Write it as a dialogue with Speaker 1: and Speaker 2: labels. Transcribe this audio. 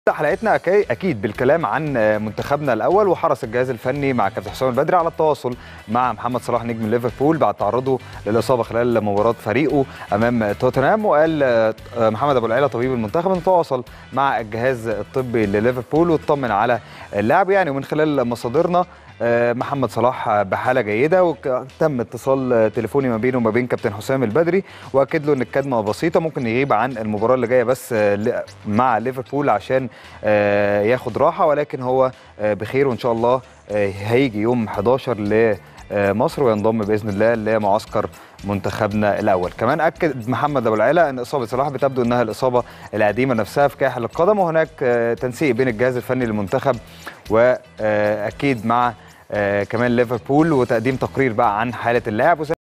Speaker 1: حلقتنا أكي- اكيد بالكلام عن منتخبنا الاول وحرص الجهاز الفني مع كابتن حسام البدري على التواصل مع محمد صلاح نجم ليفربول بعد تعرضه للاصابه خلال مباراه فريقه امام توتنهام وقال آه، محمد ابو العيله طبيب المنتخب انه تواصل مع الجهاز الطبي لليفربول واطمن على اللاعب يعني ومن خلال مصادرنا آه، محمد صلاح بحاله جيده وتم اتصال تليفوني ما بينه وما بين كابتن حسام البدري واكد له ان الكدمه بسيطه ممكن يغيب عن المباراه اللي جايه بس آه، ل- مع ليفربول عشان آه، ياخد راحه ولكن هو آه، بخير وان شاء الله آه، هيجي يوم 11 لمصر وينضم باذن الله لمعسكر منتخبنا الاول كمان اكد محمد ابو العلا ان اصابه صلاح بتبدو انها الاصابه القديمه نفسها في كاحل القدم وهناك آه، تنسيق بين الجهاز الفني للمنتخب واكيد مع آه، كمان ليفربول وتقديم تقرير بقى عن حاله اللاعب وزي